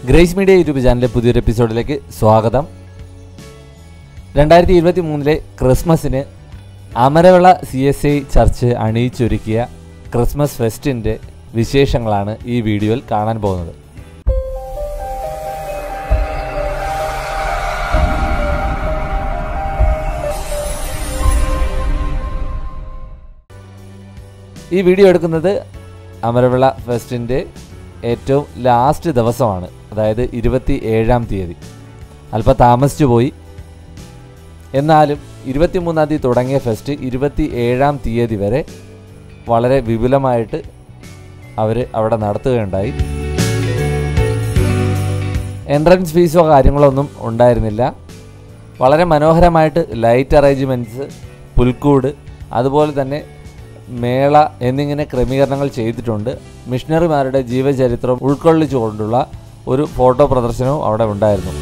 grace media YouTube ചാനലിലെ പുതിയൊരു എപ്പിസോഡിലേക്ക് സ്വാഗതം രണ്ടായിരത്തി ഇരുപത്തി മൂന്നിലെ ക്രിസ്മസിന് Amaravila C S I church അണിയിച്ചൊരുക്കിയ ക്രിസ്മസ് ഫെസ്റ്റിൻ്റെ വിശേഷങ്ങളാണ് ഈ വീഡിയോയിൽ കാണാൻ പോകുന്നത് ഈ വീഡിയോ എടുക്കുന്നത് അമരവിള ഫെസ്റ്റിൻ്റെ ഏറ്റവും ലാസ്റ്റ് ദിവസമാണ് അതായത് ഇരുപത്തി ഏഴാം തീയതി അല്പം താമസിച്ചു പോയി എന്നാലും ഇരുപത്തിമൂന്നാം തീയതി തുടങ്ങിയ ഫെസ്റ്റ് ഇരുപത്തി ഏഴാം തീയതി വരെ വളരെ വിപുലമായിട്ട് അവർ അവിടെ നടത്തുകയുണ്ടായി എൻട്രൻസ് ഫീസോ കാര്യങ്ങളോ ഒന്നും ഉണ്ടായിരുന്നില്ല വളരെ മനോഹരമായിട്ട് ലൈറ്റ് അറേഞ്ച്മെൻറ്റ്സ് പുൽക്കൂട് അതുപോലെ തന്നെ മേള എന്നിങ്ങനെ ക്രമീകരണങ്ങൾ ചെയ്തിട്ടുണ്ട് മിഷണറിമാരുടെ ജീവചരിത്രം ഉൾക്കൊള്ളിച്ചുകൊണ്ടുള്ള ഒരു ഫോട്ടോ പ്രദർശനവും അവിടെ ഉണ്ടായിരുന്നു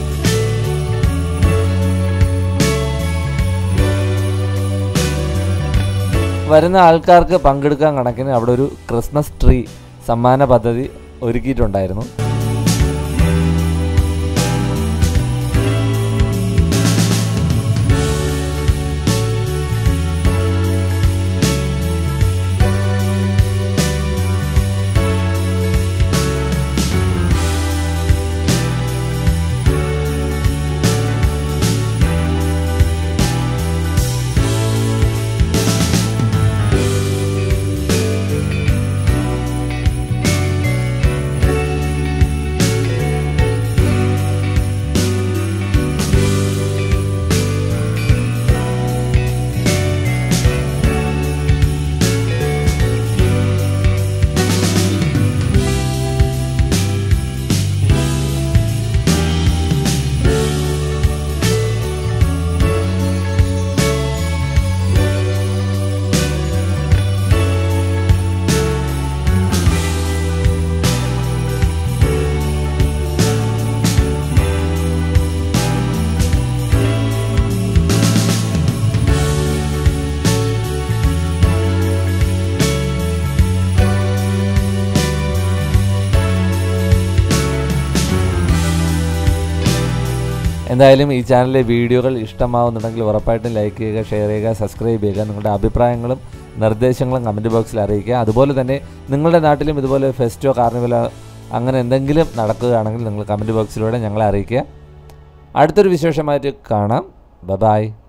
വരുന്ന ആൾക്കാർക്ക് പങ്കെടുക്കാൻ കണക്കിന് അവിടെ ഒരു ക്രിസ്മസ് ട്രീ സമ്മാന പദ്ധതി ഒരുക്കിയിട്ടുണ്ടായിരുന്നു എന്തായാലും ഈ ചാനലിലെ വീഡിയോകൾ ഇഷ്ടമാവുന്നുണ്ടെങ്കിൽ ഉറപ്പായിട്ടും ലൈക്ക് ചെയ്യുക ഷെയർ ചെയ്യുക സബ്സ്ക്രൈബ് ചെയ്യുക നിങ്ങളുടെ അഭിപ്രായങ്ങളും നിർദ്ദേശങ്ങളും കമൻറ്റ് ബോക്സിൽ അറിയിക്കുക അതുപോലെ തന്നെ നിങ്ങളുടെ നാട്ടിലും ഇതുപോലെ ഫെസ്റ്റോ കാർണിവലോ അങ്ങനെ എന്തെങ്കിലും നടക്കുകയാണെങ്കിൽ നിങ്ങൾ കമൻറ്റ് ബോക്സിലൂടെ ഞങ്ങളെ അറിയിക്കുക അടുത്തൊരു വിശേഷമായിട്ട് കാണാം ബ ബായ്